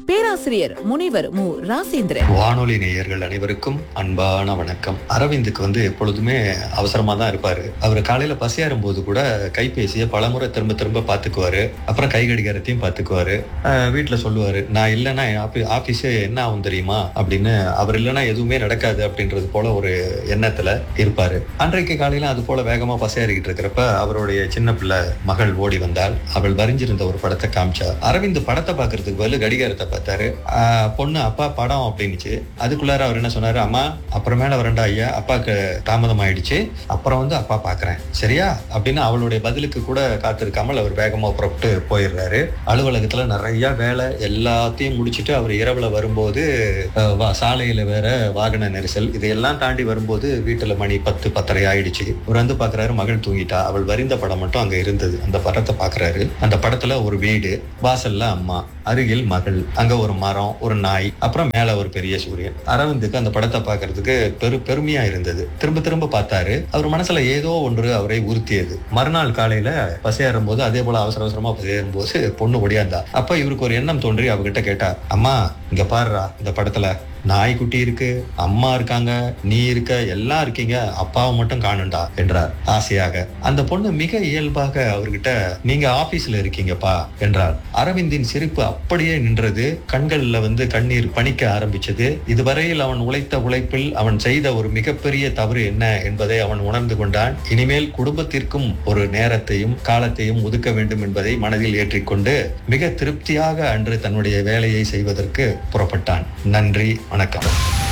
பேராசிரியர் முனைவர் மு ராசேந்திரன் வானொலி நேயர்கள் அனைவருக்கும் அன்பான வணக்கம் அரவிந்துக்கு வந்து எப்பொழுதுமே அவசரமா தான் இருப்பாரு அவர் காலையில பசியாறும் போது கூட கைபேசியை பலமுறை திரும்ப திரும்ப பாத்துக்குவாரு அப்புறம் கை கடிகாரத்தையும் பாத்துக்குவாரு அஹ் வீட்டுல சொல்லுவாரு நான் இல்லைன்னா என் ஆபி ஆபீஸே என்ன ஆகும் தெரியுமா அப்படின்னு அவர் இல்லைன்னா எதுவுமே நடக்காது அப்படின்றது போல ஒரு எண்ணத்துல இருப்பாரு அன்றைக்கு காலையில அது போல வேகமா பசியாறிக்கிட்டு இருக்கிறப்ப அவருடைய சின்ன பிள்ளை மகள் ஓடி வந்தால் அவள் வரைஞ்சிருந்த ஒரு படத்தை காமிச்சா அரவிந்த் படத்தை பாக்குறதுக்கு பதில் கடிகாரத்தை பார்த்தாரு ஆஹ் பொண்ணு அப்பா படம் அப்படின்னுச்சு அதுக்குள்ளார அவர் என்ன சொன்னாரு அம்மா அப்புறமேல வரண்டா ஐயா அப்பாக்கு தாமதம் ஆயிடுச்சு அப்புறம் வந்து அப்பா பாக்குறேன் சரியா அப்படின்னு அவளுடைய பதிலுக்கு கூட காத்திருக்காமல் அவர் வேகமா புறப்பட்டு போயிடுறாரு அலுவலகத்துல நிறைய வேலை எல்லாத்தையும் முடிச்சிட்டு அவர் இரவுல வரும்போது அஹ், வா- சாலையில வேற வாகன நெரிசல் இதையெல்லாம் தாண்டி வரும்போது வீட்டுல மணி பத்து பத்தரை ஆயிடுச்சு அவர் வந்து பாக்குறாரு மகள் தூங்கிட்டா அவள் வரிந்த படம் மட்டும் அங்க இருந்தது அந்த படத்தை பாக்குறாரு அந்த படத்துல ஒரு வீடு வாசல்ல அம்மா அருகில் மகள் அங்க ஒரு மரம் ஒரு நாய் அப்புறம் மேல ஒரு பெரிய சூரியன் அரவிந்துக்கு அந்த படத்தை பார்க்கிறதுக்கு பெரு பெருமையா இருந்தது திரும்ப திரும்ப பார்த்தாரு அவர் மனசுல ஏதோ ஒன்று அவரை உறுத்தியது மறுநாள் காலையில பசியாறும் போது அதே போல அவசர அவசரமா பசியாறும் போது பொண்ணு ஒடியாந்தா அப்ப இவருக்கு ஒரு எண்ணம் தோன்றி அவகிட்ட கேட்டா அம்மா இங்க பாருடா இந்த படத்துல நாய்க்குட்டி இருக்கு அம்மா இருக்காங்க நீ இருக்க எல்லாம் இருக்கீங்க அப்பாவை மட்டும் காணுண்டா என்றார் ஆசையாக அந்த பொண்ணு மிக இயல்பாக அவர்கிட்ட நீங்க ஆபீஸ்ல இருக்கீங்கப்பா என்றார் அரவிந்தின் சிரிப்பு அப்படியே நின்றது கண்கள்ல வந்து கண்ணீர் பணிக்க ஆரம்பிச்சது இதுவரையில் அவன் உழைத்த உழைப்பில் அவன் செய்த ஒரு மிகப்பெரிய தவறு என்ன என்பதை அவன் உணர்ந்து கொண்டான் இனிமேல் குடும்பத்திற்கும் ஒரு நேரத்தையும் காலத்தையும் ஒதுக்க வேண்டும் என்பதை மனதில் ஏற்றிக்கொண்டு மிக திருப்தியாக அன்று தன்னுடைய வேலையை செய்வதற்கு புறப்பட்டான் நன்றி வணக்கம்